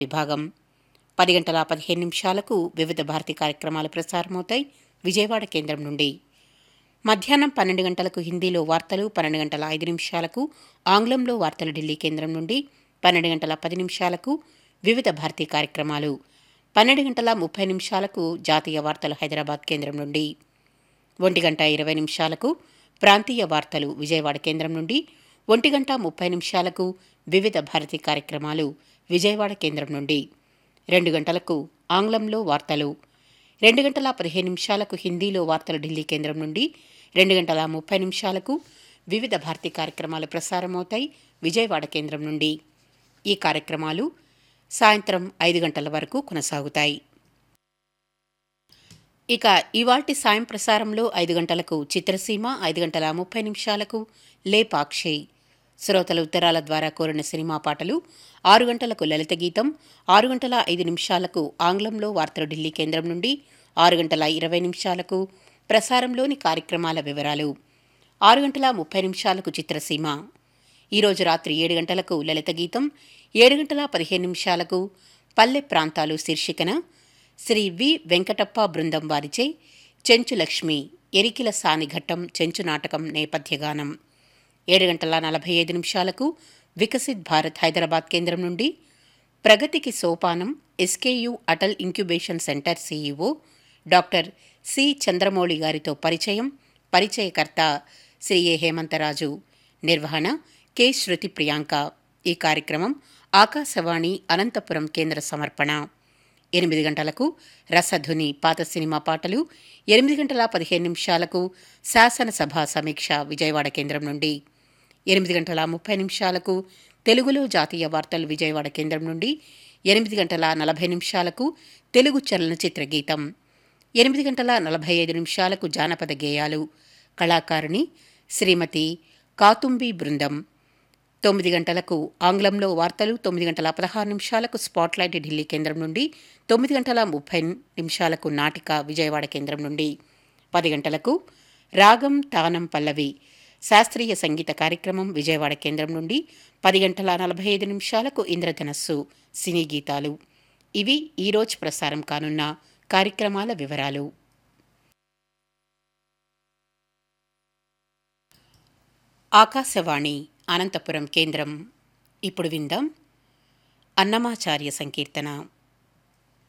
విభాగం పది గంటల పదిహేను నిమిషాలకు వివిధ భారతి కార్యక్రమాలు ప్రసారమవుతాయి విజయవాడ కేంద్రం నుండి మధ్యాహ్నం పన్నెండు గంటలకు హిందీలో వార్తలు పన్నెండు గంటల ఐదు నిమిషాలకు ఆంగ్లంలో వార్తలు ఢిల్లీ కేంద్రం నుండి పన్నెండు గంటల పది నిమిషాలకు వివిధ భారతీ కార్యక్రమాలు పన్నెండు గంటల ముప్పై నిమిషాలకు జాతీయ వార్తలు హైదరాబాద్ కేంద్రం నుండి ఒంటి గంట ఇరవై నిమిషాలకు ప్రాంతీయ వార్తలు విజయవాడ కేంద్రం నుండి ఒంటి గంట ముప్పై నిమిషాలకు వివిధ భారతీ కార్యక్రమాలు విజయవాడ కేంద్రం నుండి రెండు గంటలకు ఆంగ్లంలో వార్తలు రెండు గంటల పదిహేను నిమిషాలకు హిందీలో వార్తలు ఢిల్లీ కేంద్రం నుండి రెండు గంటల ముప్పై నిమిషాలకు వివిధ భారతీ కార్యక్రమాలు ప్రసారమవుతాయి విజయవాడ కేంద్రం నుండి ఈ కార్యక్రమాలు సాయంత్రం ఐదు గంటల వరకు కొనసాగుతాయి ఇక ఇవాల్టి సాయం ప్రసారంలో ఐదు గంటలకు చిత్రసీమ ఐదు గంటల ముప్పై నిమిషాలకు లేపాక్షి శ్రోతల ఉత్తరాల ద్వారా కోరిన సినిమా పాటలు ఆరు గంటలకు లలిత గీతం ఆరు గంటల ఐదు నిమిషాలకు ఆంగ్లంలో వార్తలు ఢిల్లీ కేంద్రం నుండి ఆరు గంటల ఇరవై నిమిషాలకు ప్రసారంలోని కార్యక్రమాల వివరాలు ఆరు గంటల ముప్పై నిమిషాలకు చిత్రసీమ ఈరోజు రాత్రి ఏడు గంటలకు లలిత గీతం ఏడు గంటల పదిహేను నిమిషాలకు పల్లె ప్రాంతాలు శీర్షికన శ్రీ వి వెంకటప్ప బృందం వారిచే చెంచు లక్ష్మి ఎరికిల సానిఘట్టం చెంచు నాటకం నేపథ్యగానం ఏడు గంటల నలభై ఐదు నిమిషాలకు వికసిత్ భారత్ హైదరాబాద్ కేంద్రం నుండి ప్రగతికి సోపానం SKU Atal incubation centre CEO doctor C Chandramouli గారితో పరిచయం పరిచయకర్త శ్రీ ఏ హేమంతరాజు నిర్వహణ కె శృతి ప్రియాంక ఈ కార్యక్రమం ఆకాశవాణి అనంతపురం కేంద్ర సమర్పణ ఎనిమిది గంటలకు రసధుని పాత సినిమా పాటలు ఎనిమిది గంటల పదిహేను నిమిషాలకు శాసనసభ సమీక్ష విజయవాడ కేంద్రం నుండి ఎనిమిది గంటల ముప్పై నిమిషాలకు తెలుగులో జాతీయ వార్తలు విజయవాడ కేంద్రం నుండి ఎనిమిది గంటల నలభై నిమిషాలకు తెలుగు చలనచిత్ర గీతం ఎనిమిది గంటల నలభై ఐదు నిమిషాలకు జానపద గేయాలు కళాకారిణి శ్రీమతి కాతుంబి బృందం తొమ్మిది గంటలకు ఆంగ్లంలో వార్తలు తొమ్మిది గంటల పదహారు నిమిషాలకు స్పాట్లైట్ ఢిల్లీ కేంద్రం నుండి తొమ్మిది గంటల ముప్పై నిమిషాలకు నాటిక విజయవాడ కేంద్రం నుండి పది గంటలకు రాగం తానం పల్లవి శాస్త్రీయ సంగీత కార్యక్రమం విజయవాడ కేంద్రం నుండి పది గంటల నలభై ఐదు నిమిషాలకు ఇంద్రధనస్సు సినీ గీతాలు ఇవి ఈరోజు ప్రసారం కానున్న కార్యక్రమాల వివరాలు ఆకాశవాణి అనంతపురం కేంద్రం ఇప్పుడు విందాం అన్నమాచార్య సంకీర్తన